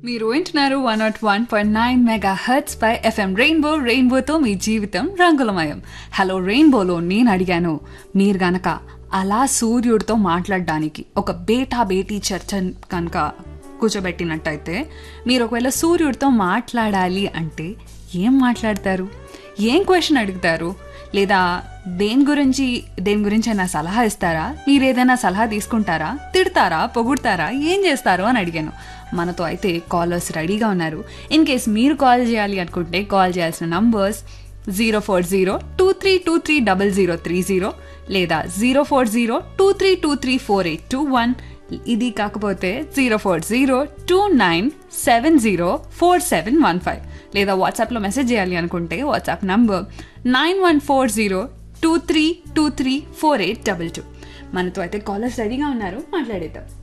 మీరు వింటున్నారు one not one point nine mega hertz పై ఎఫ్ఎం రెయిన్బో రెయిన్బోతో మీ జీవితం రంగులమయం హలో రెయిన్బోలో నేను అడిగాను మీరు గనక అలా సూర్యుడితో మాట్లాడడానికి ఒక బేటా బేటీ చర్చ కనుక కూర్చోబెట్టినట్టయితే మీరు ఒకవేళ సూర్యుడితో మాట్లాడాలి అంటే ఏం మాట్లాడతారు ఏం క్వశ్చన్ అడుగుతారు లేదా దేని గురించి దేని గురించి అయినా సలహా ఇస్తారా మీరు ఏదైనా సలహా తీసుకుంటారా తిడతారా పొగుడతారా ఏం చేస్తారు అని అడిగాను మనతో అయితే కాలర్స్ రెడీగా ఉన్నారు ఇన్ కేస్ మీరు కాల్ చేయాలి అనుకుంటే కాల్ చేయాల్సిన numbers zero four zero two three two three double zero three zero లేదా zero four zero two three two three four eight two one ఇది కాకపోతే zero four zero two nine seven zero four seven one five లేదా వాట్సాప్లో message చేయాలి అనుకుంటే WhatsApp number nine one four zero two three two three four eight double two మనతో అయితే callers రెడీగా ఉన్నారు మాట్లాడేద్దాం